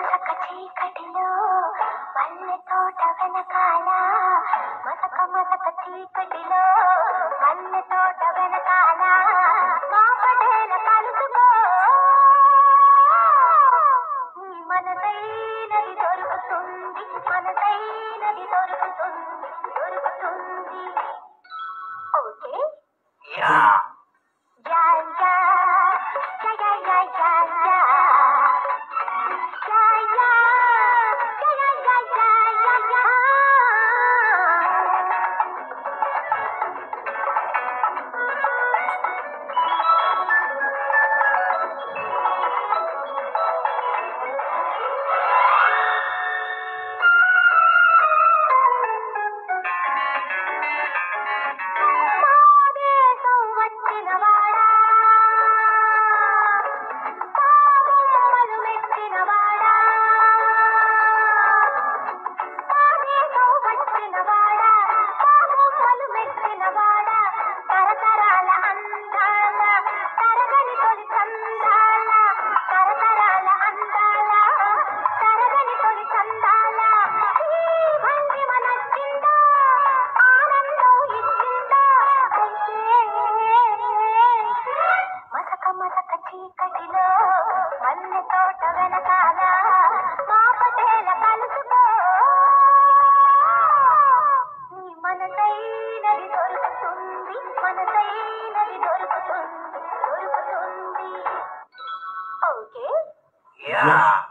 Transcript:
మసక చీకటిలో మల్లె తోట వెనకాల మసక మసక చీకటిలో మల్లె తోట వెనకాల మాపడేల కలుసుకో నీ మనదైనది దొరుకుతుంది మనదైనది దొరుకుతుంది దొరుకుతుంది okay yeah yeah yeah yeah yeah yeah yeah వచ్చిన వాడా పాపములు మెచ్చిన వాడా పాదేశం వచ్చిన వాడా పాపములు మెచ్చిన వాడా తరతరాల అందాల తరగని తొలి చందాల తరతరాల అందాల తరగని తొలి చందాల ఈ భంగిమ నచ్చిందా ఆనందం ఇచ్చిందా మసక మసక చీకటిలో మల్లె తోట వెనకాల మా పటేల కలుసుకో నీ మనసైనది దొరుకుతుంది మనసైనది దొరుకుతుంది దొరుకుతుంది ఓకే యా